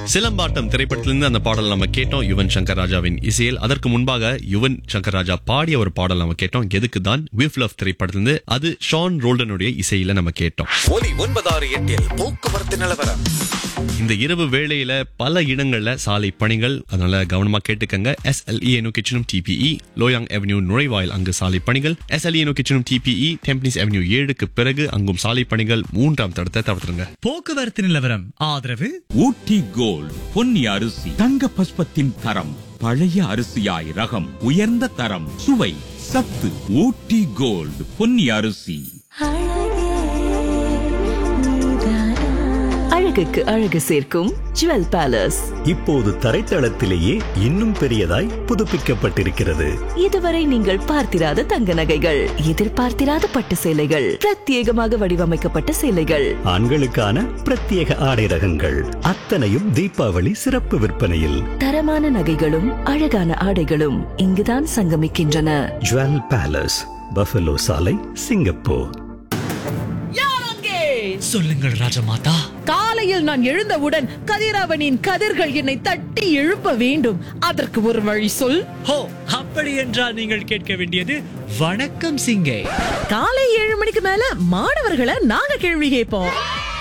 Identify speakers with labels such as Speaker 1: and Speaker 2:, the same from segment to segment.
Speaker 1: சிலம்பாட்டம் திரைப்படத்திலிருந்து அந்த பாடல் நம்ம கேட்டோம் யுவன் சங்கர் ராஜாவின் இசையில் அதற்கு முன்பாக யுவன் சங்கர் ராஜா பாடிய ஒரு பாடல் நம்ம கேட்டோம் எதுக்கு தான் விஃப் லவ் திரைப்படத்திலிருந்து அது ஷான் ரோல்டனுடைய இசையில நம்ம கேட்டோம்
Speaker 2: ஒலி ஒன்பதாறு எட்டில் போக்குவரத்து நிலவரம்
Speaker 1: இந்த இரவு வேளையில பல இடங்கள்ல சாலை பணிகள் அதனால கவனமா கேட்டுக்கங்க எஸ்எல்இ நோக்கி செல்லும் டிபிஇ லோயாங் அவென்யூ நுழைவாயில் அங்கு சாலை பணிகள் எஸ்எல்இ நோக்கி செல்லும் டிபிஇ டெம்பனிஸ் அவென்யூ ஏழுக்கு பிறகு அங்கும் சாலை பணிகள் மூன்றாம் தடத்தை தவிர்த்துருங்க
Speaker 3: போக்குவரத்து நிலவரம் ஆதரவு
Speaker 4: ஊட்டி கோல்ட் பொன்னி அரிசி தங்க பஸ்பத்தின் தரம் பழைய அரிசியாய் ரகம் உயர்ந்த தரம் சுவை சத்து ஊட்டி கோல்ட் பொன்னி அரிசி
Speaker 5: அழகுக்கு அழகு சேர்க்கும் ஜுவல் பேலஸ்
Speaker 6: இப்போது தரைத்தளத்திலேயே இன்னும் பெரியதாய் புதுப்பிக்கப்பட்டிருக்கிறது
Speaker 5: இதுவரை நீங்கள் பார்த்திராத தங்க நகைகள் எதிர்பார்த்திராத பட்டு சேலைகள் பிரத்யேகமாக வடிவமைக்கப்பட்ட சேலைகள்
Speaker 6: ஆண்களுக்கான பிரத்யேக ஆடை ரகங்கள் அத்தனையும் தீபாவளி சிறப்பு விற்பனையில்
Speaker 5: தரமான நகைகளும் அழகான ஆடைகளும் இங்குதான் சங்கமிக்கின்றன
Speaker 6: ஜுவல் பேலஸ் பஃபலோ சாலை சிங்கப்பூர்
Speaker 3: சொல்லுங்கள் ராஜமாதா
Speaker 7: காலையில் நான் எழுந்தவுடன் கதிரவனின் கதிர்கள் என்னை தட்டி எழுப்ப வேண்டும் அதற்கு ஒரு வழி சொல்
Speaker 3: ஹோ அப்படி என்றால் நீங்கள் கேட்க வேண்டியது வணக்கம் சிங்கே
Speaker 7: காலை ஏழு மணிக்கு மேல மாணவர்களை நாங்க கேள்வி கேட்போம்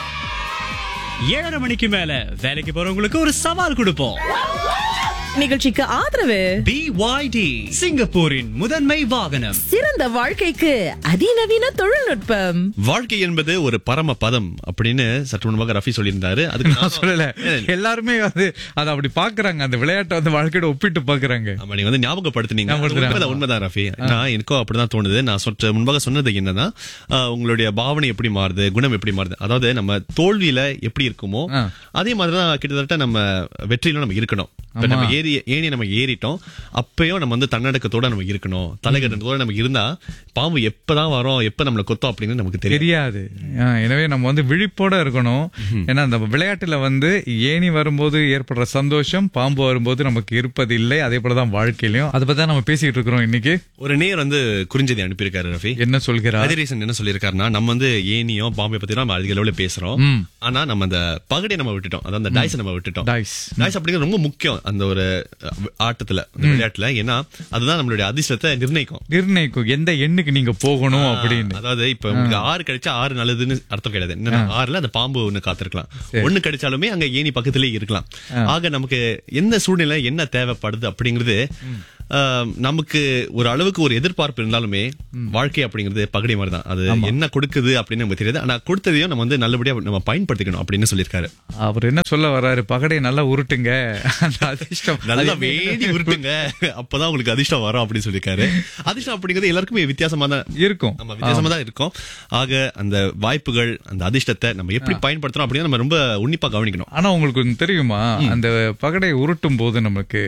Speaker 3: ஏழரை மணிக்கு மேல வேலைக்கு போறவங்களுக்கு ஒரு சவால் கொடுப்போம்
Speaker 7: நிகழ்ச்சிக்கு ஆதரவு
Speaker 3: BYD சிங்கப்பூரின் முதன்மை வாகனம்
Speaker 7: சிறந்த வாழ்க்கைக்கு அதிநவீன தொழில்நுட்பம்
Speaker 1: வாழ்க்கை என்பது ஒரு பரம பதம் அப்படின்னு சற்று முன்பாக ரஃபி சொல்லியிருந்தாரு அதுக்கு
Speaker 8: நான் சொல்லல எல்லாருமே வந்து அதை அப்படி பாக்குறாங்க அந்த விளையாட்டை வந்து வாழ்க்கையோட ஒப்பிட்டு பாக்குறாங்க
Speaker 1: ஆமா நீங்க வந்து ஞாபகப்படுத்துனீங்க அது
Speaker 8: ஞாபகப்படுத்துறேன்.
Speaker 1: உண்மைதான் உண்மைதான் ரஃபி நான் எனக்கும் அப்படிதான் தோணுது நான் சொற்ற முன்பாக சொன்னது என்னன்னா ஆஹ், உங்களுடைய பாவனை எப்படி மாறுது குணம் எப்படி மாறுது அதாவது நம்ம தோல்வியில எப்படி இருக்குமோ
Speaker 8: ஆ.
Speaker 1: அதே மாதிரிதான் கிட்டத்தட்ட நம்ம வெற்றியில நம்ம இருக்கணும் இப்ப நம்ம ஏறி ஏறி நம்ம ஏறிட்டோம் அப்பயும் நம்ம வந்து தன்னடக்கத்தோட நம்ம இருக்கணும் தலைகட்டத்தோட நம்ம இருந்தா பாம்பு எப்பதான் வரோம் எப்ப நம்மள கொத்தோம் அப்படின்னு நமக்கு தெரியும்
Speaker 8: தெரியாது ஆ, எனவே நம்ம வந்து விழிப்போட இருக்கணும் ஏன்னா அந்த விளையாட்டுல வந்து ஏணி வரும்போது ஏற்படுற சந்தோஷம் பாம்பு வரும்போது நமக்கு இருப்பது இல்லை அதே போலதான் வாழ்க்கையிலயும் அதை பத்தி தான் நம்ம பேசிட்டு இருக்கிறோம் இன்னைக்கு
Speaker 1: ஒரு நேர் வந்து குறிஞ்சதி அனுப்பியிருக்காரு ரஃபி
Speaker 8: என்ன சொல்கிறார்
Speaker 1: கதிரேசன் என்ன சொல்லியிருக்காருன்னா நம்ம வந்து ஏனியும் பாம்பை பத்தி நம்ம அதிக அளவுல பேசுறோம்
Speaker 8: ம்.
Speaker 1: ஆனா நம்ம அந்த பகடை நம்ம விட்டுட்டோம் அதாவது அந்த டைஸ் நம்ம விட்டுட்டோம்
Speaker 8: Dice.
Speaker 1: டைஸ் அப்படிங்கிறது ரொம்ப முக்கியம் அந்த ஒரு அஹ், ஆட்டத்துல அந்த விளையாட்டுல ஏன்னா அதுதான் நம்மளுடைய அதிர்ஷ்டத்தை நிர்ணயிக்கும்
Speaker 8: நிர்ணயிக்கும் எந்த எண்ணுக்கு நீங்க போகணும் அப்படின்னு
Speaker 1: அதாவது இப்ப உங்களுக்கு ஆறு கிடைச்சா ஆறு நல்லதுன்னு அர்த்தம் கிடையாது என்னன்னா ஆறுல அந்த பாம்பு ஒண்ணு காத்திருக்கலாம் ஒண்ணு கிடைச்சாலுமே அங்க ஏணி பக்கத்திலேயே இருக்கலாம் ஆக நமக்கு என்ன சூழ்நிலை என்ன தேவைப்படுது அப்படிங்கிறது ஆஹ், நமக்கு ஒரு அளவுக்கு ஒரு எதிர்பார்ப்பு இருந்தாலுமே வாழ்க்கை அப்படிங்கிறது பகடை மாதிரி தான் அது என்ன கொடுக்குது அப்படின்னு நமக்கு தெரியாது ஆனா கொடுத்ததையும் நம்ம வந்து நல்லபடியா நம்ம பயன்படுத்திக்கணும் அப்படின்னு சொல்லியிருக்காரு
Speaker 8: அவர் என்ன சொல்ல வர்றாரு பகடை நல்லா உருட்டுங்க அந்த அதிர்ஷ்டம்
Speaker 1: நல்லா
Speaker 8: அது-
Speaker 1: வேடி உருட்டுங்க அப்பதான் உங்களுக்கு அதிர்ஷ்டம் வரும் அப்படின்னு சொல்லியிருக்காரு அதிர்ஷ்டம் அப்படிங்கிறது எல்லாருக்குமே வித்தியாசமா தான்
Speaker 8: இருக்கும்
Speaker 1: நம்ம வித்தியாசமா தான் இருக்கோம் ஆக அந்த வாய்ப்புகள் அந்த அதிர்ஷ்டத்தை நம்ம எப்படி பயன்படுத்துறோம் அப்படின்னு நம்ம ரொம்ப உன்னிப்பா கவனிக்கணும்
Speaker 8: ஆனா உங்களுக்கு ஒண்ணு தெரியுமா அந்த பகடை உருட்டும் போது நமக்கு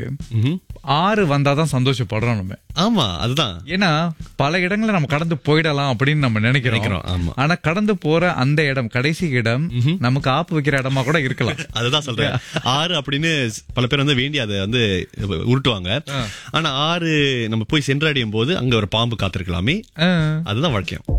Speaker 8: ஆறு வந்தாதான் சந்தோஷப்படுறோம் நம்ம
Speaker 1: ஆமா அதுதான்
Speaker 8: ஏன்னா பல இடங்களை நம்ம கடந்து போயிடலாம் அப்படின்னு நம்ம நினைக்கிறோம்
Speaker 1: நினைக்கிறோம், ஆமா.
Speaker 8: ஆனா கடந்து போற அந்த இடம் கடைசி இடம் நமக்கு ஆப்பு வைக்கிற இடமா கூட இருக்கலாம்
Speaker 1: அதுதான் சொல்றேன் ஆறு அப்படின்னு பல பேர் வந்து வேண்டி அதை வந்து உருட்டுவாங்க ஆனா ஆறு நம்ம போய் சென்றடையும் போது அங்க ஒரு பாம்பு காத்திருக்கலாமே
Speaker 8: ஆ.
Speaker 1: அதுதான் வாழ்க்கையம்